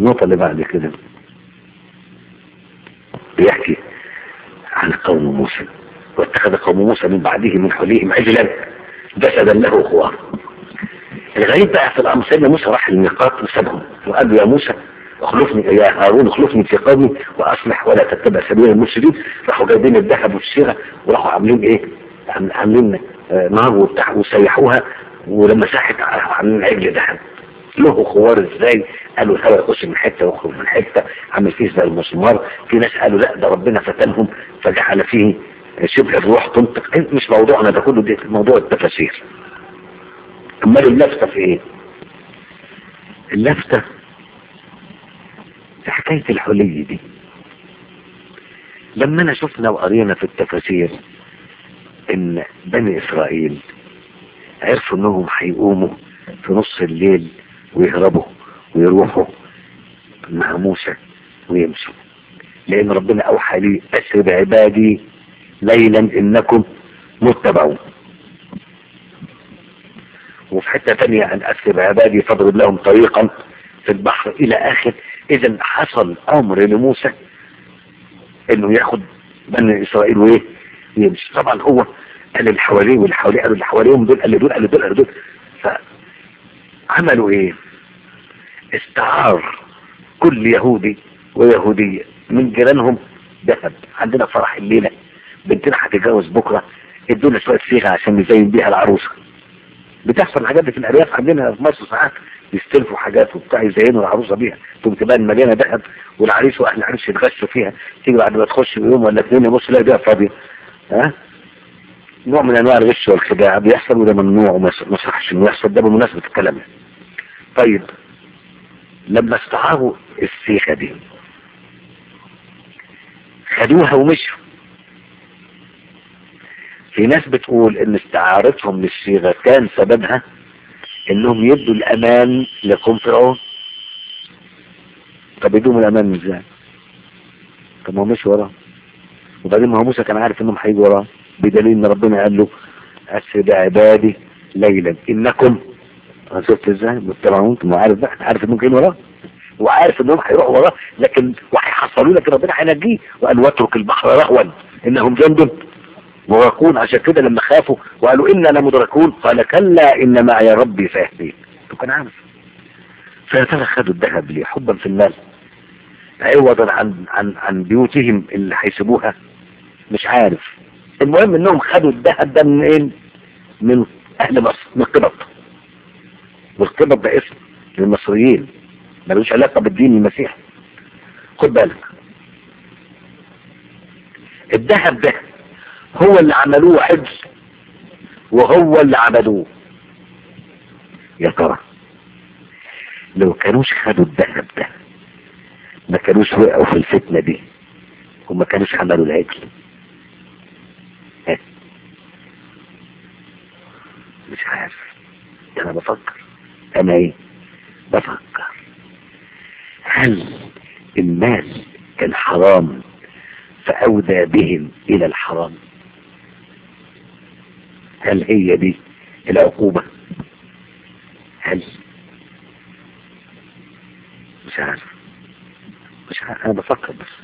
النقطة اللي بعد كده بيحكي عن قوم موسى واتخذ قوم موسى من بعده من حليهم عجلا جسدا له خوار الغريب بقى في الامر سيدنا موسى راح الميقات وسابهم وقال له يا موسى اخلفني يا هارون اخلفني في قومي واصلح ولا تتبع سبيل المفسدين راحوا جايبين الذهب والصيغه وراحوا عاملين ايه؟ عاملين نار وبتاع وسيحوها ولما ساحت عاملين عجل ذهب له خوار ازاي قالوا الهواء يخش من حته ويخرج من حته عامل فيه زي المسمار في ناس قالوا لا ده ربنا فتنهم فجعل فيه شبه الروح تنطق مش موضوعنا ده كله دي موضوع التفاسير امال اللفتة في ايه اللفتة في حكاية الحلي دي لما انا شفنا وقرينا في التفاسير ان بني اسرائيل عرفوا انهم هيقوموا في نص الليل ويهربوا ويروحوا مع موسى ويمشوا لان ربنا اوحى لي اسر بعبادي ليلا انكم متبعون وفي حتة تانية أن أسلب عبادي فاضرب لهم طريقا في البحر إلى آخر إذا حصل أمر لموسى إنه ياخد بني إسرائيل وإيه يمشي طبعا هو قال اللي حواليه واللي حواليه قالوا اللي حواليهم دول قال دول قال دول قال دول فعملوا إيه استعار كل يهودي ويهودية من جيرانهم ذهب عندنا فرح الليلة بنتنا هتتجوز بكرة ادونا شوية صيغة عشان نزين بيها العروسة بتحصل الحاجات دي في الارياف عندنا في مصر ساعات يستلفوا حاجات وبتاع يزينوا العروسه بيها تقوم تبان مليانه ذهب والعريس واهل العريس يتغشوا فيها تيجي بعد ما تخش بيوم ولا اثنين يبص يلاقي بيها فاضيه ها نوع من انواع الغش والخداع بيحصل وده ممنوع وما يصحش انه يحصل ده بمناسبه الكلام طيب لما استعاروا السيخه دي خدوها ومشوا في ناس بتقول ان استعارتهم للصيغة كان سببها انهم يدوا الامان لقوم فرعون طب يدوهم الامان ازاي طب ما هو مش وراه وبعدين ما هو موسى كان عارف انهم هيجوا وراه بدليل ان ربنا قال له اسرد عبادي ليلا انكم شفت ازاي متبعون ما عارف بقى عارف انهم جايين وراه وعارف انهم هيروحوا وراه لكن وهيحصلوا لك ربنا هينجيه وقال واترك البحر رهوا انهم جند مغرقون عشان كده لما خافوا وقالوا إنا لمدركون قال كلا إن معي ربي سيهدين كان عارف فيا ترى خدوا الذهب ليه حبا في المال عوضا عن عن عن بيوتهم اللي هيسيبوها مش عارف المهم انهم خدوا الذهب ده من ايه من اهل مصر من القبط والقبط ده اسم للمصريين ملوش علاقه بالدين المسيحي خد بالك الذهب ده هو اللي عملوه حفظ وهو اللي عبدوه يا ترى لو كانوش خدوا الذهب ده ما كانوش وقعوا في الفتنة دي وما كانوش عملوا العجل مش عارف انا بفكر انا ايه بفكر هل المال كان حرام فأودى بهم إلى الحرام هل هي دي العقوبة هل مش عارف مش عارف أنا بفكر بس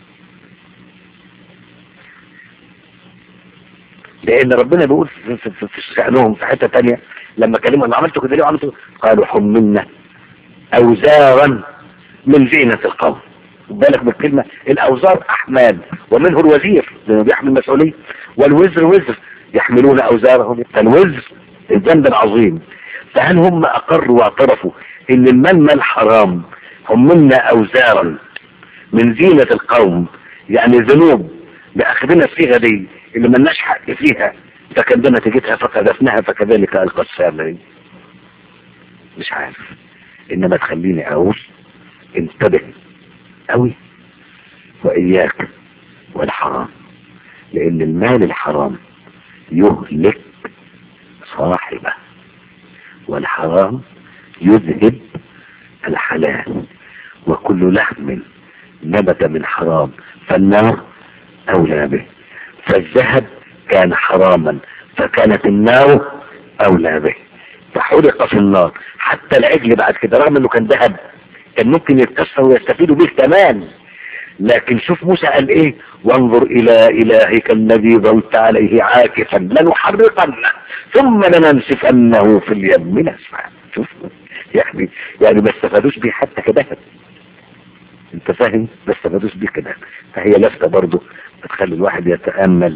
لأن ربنا بيقول في, في, في, في شأنهم في حتة تانية لما كلموا أنا عملتوا كده ليه وعملتوا قالوا حملنا أوزارا من زينة القوم بالك بالكلمة الأوزار أحمال ومنه الوزير لأنه بيحمل مسؤولية والوزر وزر يحملون أوزارهم فالوزر الذنب العظيم فهل هم أقروا واعترفوا إن المال مال حرام هم منا أوزارا من زينة القوم يعني ذنوب بأخذنا الصيغة دي اللي ملناش حق فيها فكان ده نتيجتها فقذفناها فكذلك ألقى السامري مش عارف إنما تخليني أقول انتبه قوي وإياك والحرام لأن المال الحرام يهلك صاحبه والحرام يذهب الحلال وكل لحم نبت من حرام فالنار أولى به فالذهب كان حراما فكانت النار أولى به فحرق في النار حتى العجل بعد كده رغم انه كان ذهب كان ممكن يتكسر ويستفيدوا به كمان لكن شوف موسى قال ايه وانظر الى الهك الذي ظلت عليه عاكفا لنحرقنه ثم لننسفنه في اليم نسفا شوف يعني يعني ما استفادوش بيه حتى كده انت فاهم ما استفادوش بيه كده فهي لفتة برضه بتخلي الواحد يتأمل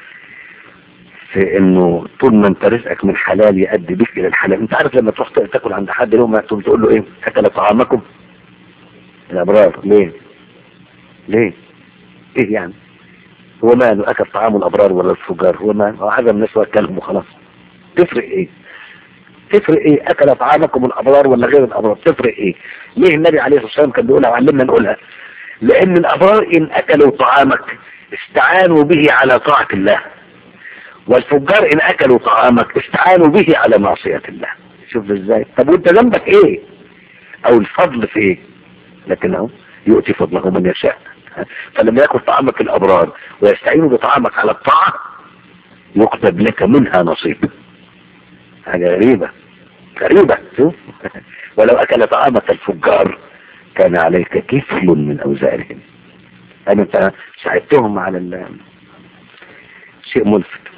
في انه طول ما انت رزقك من حلال يؤدي بك الى الحلال انت عارف لما تروح تاكل عند حد لهم تقوم تقول له ايه اكل طعامكم الابرار ليه ليه ايه يعني هو ما انه اكل طعام الابرار ولا الفجار هو ما هو عدم الناس واكلهم وخلاص تفرق ايه تفرق ايه اكل طعامكم الابرار ولا غير الابرار تفرق ايه ليه النبي عليه الصلاه والسلام كان بيقولها وعلمنا نقولها لان الابرار ان اكلوا طعامك استعانوا به على طاعه الله والفجار ان اكلوا طعامك استعانوا به على معصيه الله شوف ازاي طب وانت ذنبك ايه او الفضل في ايه لكن اهو يؤتي فضله من يشاء فلما ياكل طعامك الابرار ويستعينوا بطعامك على الطاعه يكتب لك منها نصيب حاجه غريبه غريبه شوف ولو اكل طعامك الفجار كان عليك كفل من اوزارهم يعني انت ساعدتهم على شيء ملفت